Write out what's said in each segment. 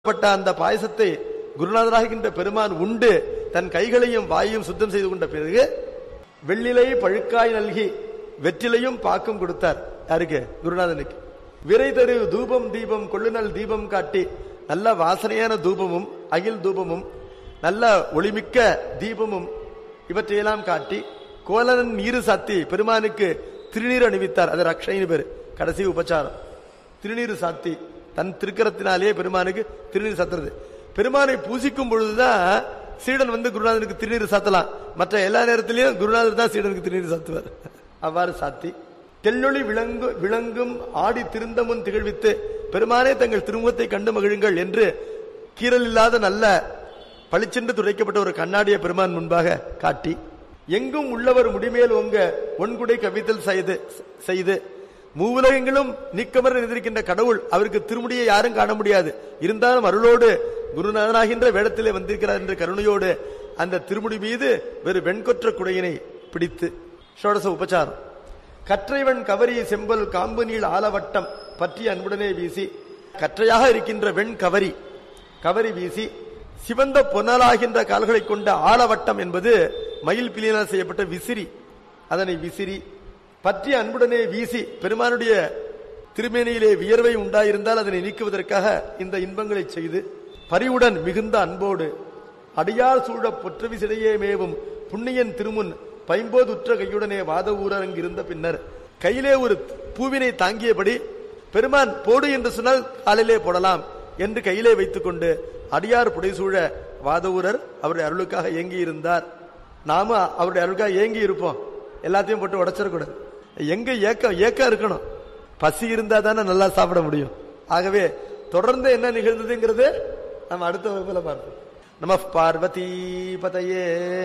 பட்ட அந்த பாயசத்தை குருநாதராகின்ற பெருமான் உண்டு தன் கைகளையும் வாயையும் சுத்தம் செய்து கொண்ட பிறகு வெள்ளிலை பழுக்காய் நல்கி வெற்றிலையும் பாக்கும் கொடுத்தார் யாருக்கு குருநாதனுக்கு விரை தரு தூபம் தீபம் கொள்ளுநல் தீபம் காட்டி நல்ல வாசனையான தூபமும் அகில் தூபமும் நல்ல ஒளிமிக்க தீபமும் இவற்றையெல்லாம் காட்டி கோலனன் நீரு சாத்தி பெருமானுக்கு திருநீர் அணிவித்தார் அது ரக்ஷைன்னு பேரு கடைசி உபச்சாரம் திருநீர் சாத்தி தன் திருக்கரத்தினாலே பெருமானுக்கு திருநீர் சாத்துறது பெருமானை பூசிக்கும் பொழுதுதான் சீடன் வந்து குருநாதனுக்கு திருநீர் சாத்தலாம் மற்ற எல்லா நேரத்திலையும் குருநாதர் தான் சீடனுக்கு திருநீர் சாத்துவார் அவ்வாறு சாத்தி தெல்லொளி விளங்கு விளங்கும் ஆடி திருந்தமுன் திகழ்வித்து பெருமானே தங்கள் திருமுகத்தை கண்டு மகிழுங்கள் என்று கீறல் இல்லாத நல்ல பளிச்சென்று துடைக்கப்பட்ட ஒரு கண்ணாடிய பெருமான் முன்பாக காட்டி எங்கும் உள்ளவர் முடிமேல் ஒங்க ஒன்குடை கவித்தல் செய்து செய்து மூவுலகங்களும் நீக்கமர நிதிருக்கின்ற கடவுள் அவருக்கு திருமுடியை யாரும் காண முடியாது இருந்தாலும் அருளோடு குருநாதனாகின்ற வேடத்திலே வந்திருக்கிறார் என்ற கருணையோடு அந்த திருமுடி மீது வெறு வெண்கொற்ற குடையினை பிடித்து ஷோடச உபச்சாரம் கற்றைவன் கவரி செம்பல் காம்பு நீள் ஆலவட்டம் பற்றி அன்புடனே வீசி கற்றையாக இருக்கின்ற வெண் கவரி கவரி வீசி சிவந்த பொன்னலாகின்ற கால்களை கொண்ட ஆலவட்டம் என்பது மயில் பிலியினால் செய்யப்பட்ட விசிறி அதனை விசிறி பற்றி அன்புடனே வீசி பெருமானுடைய திருமேனியிலே வியர்வை உண்டாயிருந்தால் அதனை நீக்குவதற்காக இந்த இன்பங்களை செய்து பரிவுடன் மிகுந்த அன்போடு அடியார் சூழ பொற்றவிசிடையே மேவும் புண்ணியன் திருமுன் பைம்போதுற்ற கையுடனே வாத ஊரரங்கு இருந்த பின்னர் கையிலே ஒரு பூவினை தாங்கியபடி பெருமான் போடு என்று சொன்னால் காலிலே போடலாம் என்று கையிலே வைத்துக்கொண்டு அடியார் புடைசூழ வாதவூரர் அவருடைய அருளுக்காக ஏங்கி இருந்தார் நாம அவருடைய அருளுக்காக ஏங்கி இருப்போம் எல்லாத்தையும் போட்டு உடைச்சிடக்கூடாது எங்க ஏக்கம் ஏக்கம் இருக்கணும் பசி இருந்தா தானே நல்லா சாப்பிட முடியும் ஆகவே தொடர்ந்து என்ன நிகழ்ந்ததுங்கிறது நம்ம அடுத்த வகுப்புல பார்ப்போம் நம பார்வதி பதையே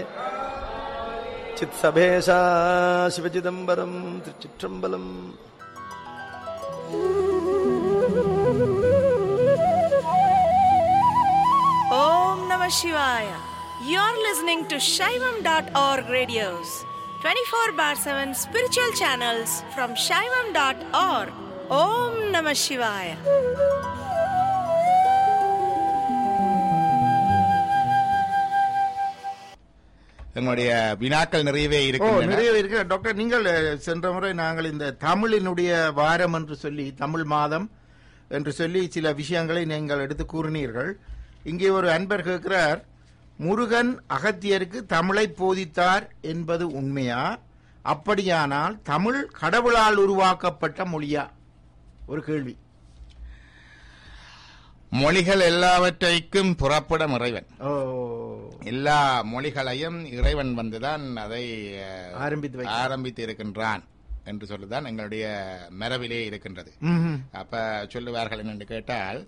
சித் சபேஷா சிவசிதம்பரம் திருச்சிற்றம்பலம் Om Namah Shivaya. You're listening to Shaivam.org radios, 24 bar 7 spiritual channels from Shaivam.org. Om Namah Shivaya. எங்களுடைய வினாக்கள் நிறையவே ஓ இருக்கின்றன நிறைய இருக்கு டாக்டர் நீங்கள் அஹ், சென்ற முறை நாங்கள் இந்த தமிழினுடைய வாரம் என்று சொல்லி தமிழ் மாதம் என்று சொல்லி சில விஷயங்களை நீங்கள் எடுத்து கூறினீர்கள் இங்கே ஒரு அன்பர் கேட்கிறார் முருகன் அகத்தியருக்கு தமிழை போதித்தார் என்பது உண்மையா அப்படியானால் தமிழ் கடவுளால் உருவாக்கப்பட்ட மொழியா ஒரு கேள்வி மொழிகள் எல்லாவற்றைக்கும் புறப்படும் இறைவன் ஓ எல்லா மொழிகளையும் இறைவன் வந்துதான் அதை அஹ், ஆரம்பித்து வைக்கிறார். ஆரம்பித்து இருக்கின்றான் என்று சொல்லுதான் எங்களுடைய மரபிலே இருக்கின்றது ம்ஹும். அப்ப சொல்லுவார்கள் என்று கேட்டால்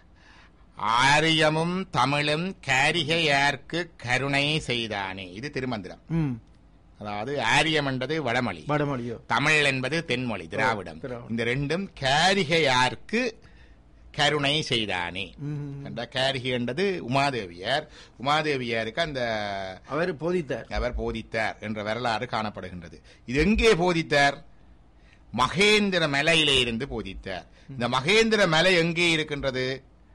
ஆரியமும் தமிழும் காரிகையார்க்கு கருணை செய்தானே இது திருமந்திரம் ம் அதாவது ஆரியம் என்பது வடமொழி வடமொழியோ தமிழ் என்பது தென்மொழி திராவிடம் திராவிடம். இந்த ரெண்டும் காரிகையார்க்கு கருணை செய்தானே ம்ஹும். என்ற காரிகை என்றது உமாதேவியார் உமாதேவியாருக்கு அந்த அவர் போதித்தார் அவர் போதித்தார் என்ற வரலாறு காணப்படுகின்றது இது எங்கே போதித்தார் மகேந்திர மலையிலே இருந்து போதித்தார் இந்த மகேந்திர மலை எங்கே இருக்கின்றது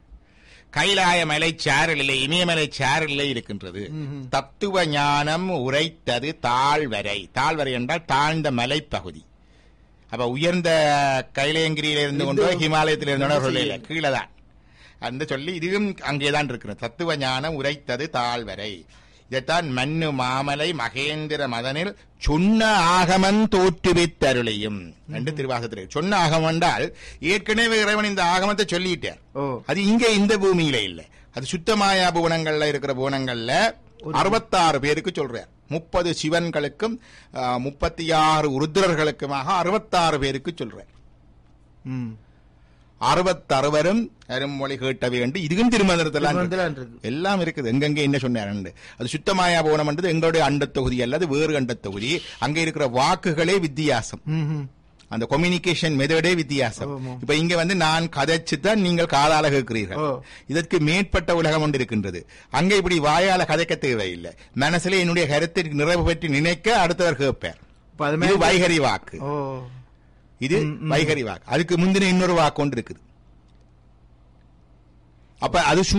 கைலாய மலை சாரலிலே இமயமலை சாரலிலே இருக்கின்றது தத்துவ ஞானம் உரைத்தது தாழ்வரை தாழ்வரை என்றால் தாழ்ந்த மலைப்பகுதி அப்ப உயர்ந்த கைலேங்கிரியில இருந்து கொண்டு ஹிமாலயத்தில் இருந்தவர்கள் கீழே தான் அந்த சொல்லி இதுவும் அங்கேதான் இருக்கிறது தத்துவ ஞானம் உரைத்தது தாழ்வரை இதைத்தான் மன்னு மாமலை மகேந்திர மதனில் சொன்ன ஆகமன் தோற்றுவித்தருளையும் என்று திருவாசத்தில் சொன்ன ஆகமம் என்றால் ஏற்கனவே இறைவன் இந்த ஆகமத்தை சொல்லிட்டார் ஓ அது இங்க இந்த பூமியில இல்ல அது சுத்தமாயா புவனங்கள்ல இருக்கிற புவனங்கள்ல அறுபத்தாறு பேருக்கு சொல்றார் முப்பது சிவன்களுக்கும் முப்பத்தி ஆறு உருத்திரர்களுக்குமாக அறுபத்தாறு பேருக்கு சொல்றார் ம் அறுபத்தறுவரும் அருமொழி கேட்ட வேண்டும் இதுவும் திருமந்திரத்தில் திருமந்திரம் இருக்கு. எல்லாம் இருக்குது எங்கெங்க என்ன சொன்னார் அது சுத்தமாயா போனம் என்றது எங்களுடைய அண்டத் தொகுதி அல்லது வேறு அண்டத் தொகுதி அங்க இருக்கிற வாக்குகளே வித்தியாசம் ம்ஹும். அந்த கம்யூனிகேஷன் மெதடே வித்தியாசம் ஆமா. இப்ப இங்க வந்து நான் கதைச்சு தான் நீங்கள் காதால கேட்கிறீர்கள் ஓ. இதற்கு மேற்பட்ட உலகம் ஒன்று இருக்கின்றது அங்க இப்படி வாயால கதைக்க தேவையில்லை மனசுல என்னுடைய கருத்தை நிறைவு பற்றி நினைக்க அடுத்தவர் கேட்பார் இப்ப அது இது மாதிரி வைகரி வாக்கு ஓ இது வைகரி வாக்கு அதுக்கு முந்தின இன்னொரு வாக்கு ஒன்று இருக்குது அப்ப அது